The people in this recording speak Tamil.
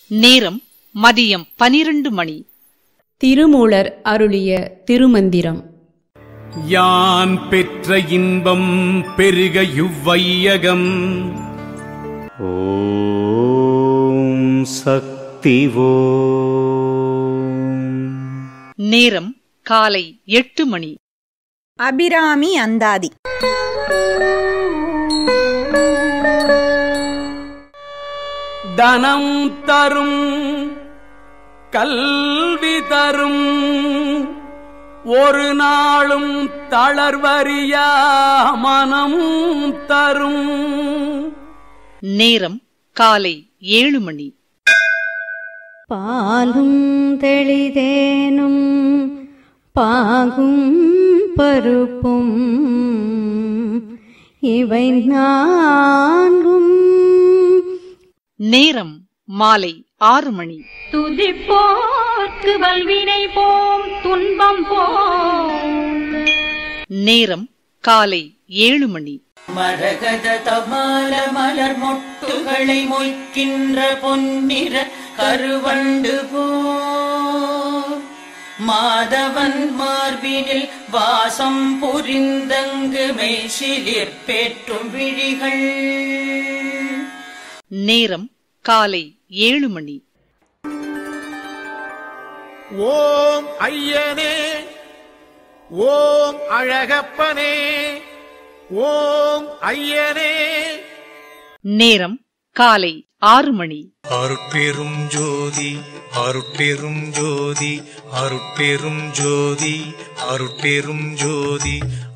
நேரம் மதியம் பனிரண்டு மணி திருமூலர் அருளிய திருமந்திரம் யான் பெற்ற இன்பம் பெருக இவ்வையகம் ஓம் சக்தி ஓம் நேரம் காலை எட்டு மணி அபிராமி அந்தாதி தனம் தரும் கல்வி தரும் ஒரு நாளும் தளர்வறியா மனம் தரும் நேரம் காலை ஏழு மணி பாலும் தெளிதேனும் பாகும் பருப்பும் இவை நான்கும் நேரம் மாலை ஆறு மணி துதிப்போர்க்கு வல்வினை போம் துன்பம் போம் நேரம் காலை ஏழு மணி மரகத தபால மலர் மொட்டுகளை மொய்க்கின்ற பொன்னிற கருவண்டு போ மாதவன் மார்பினில் வாசம் புரிந்தங்கு மெய்சிலிற் பேற்றும் விழிகள் நேரம் காலை ஏழு மணி ஓம் ஐயனே ஓம் அழகப்பனே ஓம் ஐயனே நேரம் காலை ஆறு மணி அருட்பெரும் ஜோதி அருட்பெரும் ஜோதி அருட்பெரும் ஜோதி அருட்பெரும் ஜோதி